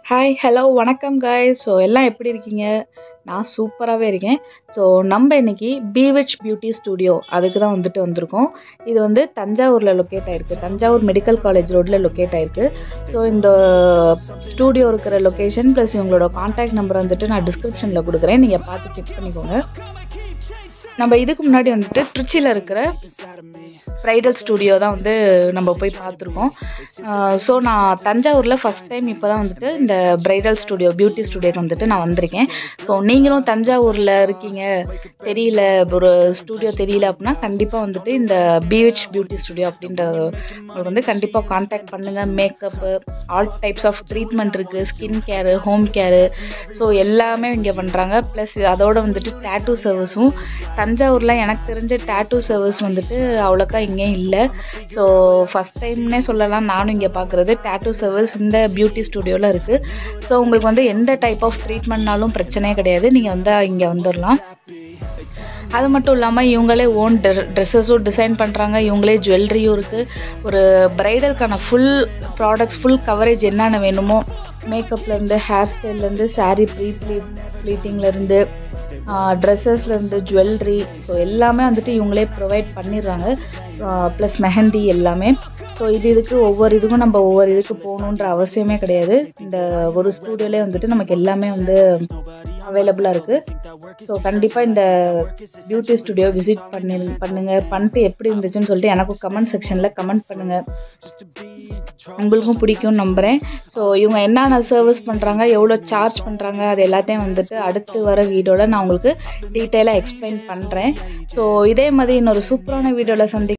Hi, hello, வணக்கம் guys. So எல்லாம் எப்படி இருக்கீங்க? நான் சூப்பராவே இருக்கேன். ஸோ நம்ம இன்னைக்கு பீவிட்ச் பியூட்டி ஸ்டுடியோ அதுக்கு தான் வந்துட்டு வந்திருக்கோம். இது வந்து தஞ்சாவூர்ல லொக்கேட் ஆயிருக்கு. தஞ்சாவூர் மெடிக்கல் காலேஜ் ரோட்ல லொக்கேட் ஆயிருக்கு. ஸோ இந்த ஸ்டூடியோ இருக்கிற லொகேஷன் ப்ளஸ் இவங்களோட கான்டாக்ட் நம்பர் வந்துட்டு நான் டிஸ்கிரிப்ஷன்ல குடுக்குறேன். நீங்க பார்த்து செக் பண்ணிக்கோங்க. நம்ம இதுக்கு முன்னாடி வந்துட்டு திருச்சியில இருக்கிற பிரைடல் ஸ்டுடியோ தான் வந்து நம்ம போய் பார்த்துருக்கோம். அ ஸோ நான் தஞ்சாவூர்ல ஃபர்ஸ்ட் டைம் இப்போ தான் வந்துட்டு இந்த பிரைடல் ஸ்டுடியோ, பியூட்டி ஸ்டுடியோக்கு வந்துட்டு நான் வந்திருக்கேன். ஸோ நீங்களும் தஞ்சாவூர்ல இருக்கீங்க, தெரியல ஒரு ஸ்டுடியோ தெரியல அப்படின்னா கண்டிப்பா வந்துட்டு இந்த பீவிட்ச் பியூட்டி ஸ்டுடியோ அப்படின்ற உங்களுக்கு வந்து கண்டிப்பா கான்டாக்ட் பண்ணுங்க. Makeup, all types of treatment இருக்கு. Skin care, home care so எல்லாமே இங்க பண்றாங்க. ப்ளஸ் அதோட வந்துட்டு டாட்டூ சர்வீஸும் தஞ்சாவூர்ல எனக்கு தெரிஞ்ச டாட்டூ சர்வீஸ் வந்துட்டு அவ்வளோக்கா எங்கேயும் இல்ல. ஸோ ஃபர்ஸ்ட் டைம்னே சொல்லலாம் நானும் இங்க பார்க்குறது. டாட்டூ சர்வீஸ் இந்த பியூட்டி ஸ்டுடியோல இருக்கு. ஸோ உங்களுக்கு வந்து எந்த டைப் ஆஃப் ட்ரீட்மெண்ட்னாலும் பிரச்சனையே கிடையாது. நீங்க வந்தா இங்க வந்துரலாம். அது மட்டும் இல்லாம இவங்களே ஓன் ட்ரெ ட்ரெஸ்ஸஸும் டிசைன் பண்றாங்க. இவங்களே ஜுவல்லரியும் இருக்கு. ஒரு பிரைடலுக்கான ஃபுல் ப்ராடக்ட்ஸ், ஃபுல் கவரேஜ் என்னென்ன வேணுமோ மேக்கப்லேருந்து, ஹேர் ஸ்டைல்லேருந்து, சாரி ப்ரீ ப்ளீ ப்ளீட்டிங்லேருந்து, அ ட்ரெஸ்ஸஸ்லேருந்து, ஜுவல்லரி ஸோ எல்லாமே வந்துட்டு இவங்களே ப்ரொவைட் பண்ணிடுறாங்க. அ ப்ளஸ் மெஹந்தி எல்லாமே. ஸோ இது இதுக்கு ஒவ்வொரு இதுக்கும் நம்ம ஒவ்வொரு இதுக்கு போகணுன்ற அவசியமே கிடையாது. இந்த ஒரு ஸ்டுடியோலயே வந்துட்டு நமக்கு எல்லாமே வந்து அவைலபிளா இருக்கு. ஸோ கண்டிப்பா இந்த பியூட்டி ஸ்டுடியோ விசிட் பண்ணி பண்ணுங்க. பண்ணிட்டு எப்படி இருந்துச்சுன்னு சொல்லிட்டு எனக்கும் கமெண்ட் செக்ஷன்ல கமெண்ட் பண்ணுங்க. உங்களுக்கும் பிடிக்கும்னு நம்புறேன். ஸோ இவங்க என்னென்ன சர்வீஸ் பண்றாங்க, எவ்வளோ சார்ஜ் பண்றாங்க அது எல்லாத்தையும் வந்துட்டு அடுத்து வர வீடியோல நான் உங்களுக்கு டீட்டெயிலா எக்ஸ்பிளைன் பண்றேன். ஸோ இதே மாதிரி இன்னொரு சூப்பரான வீடியோல சந்திக்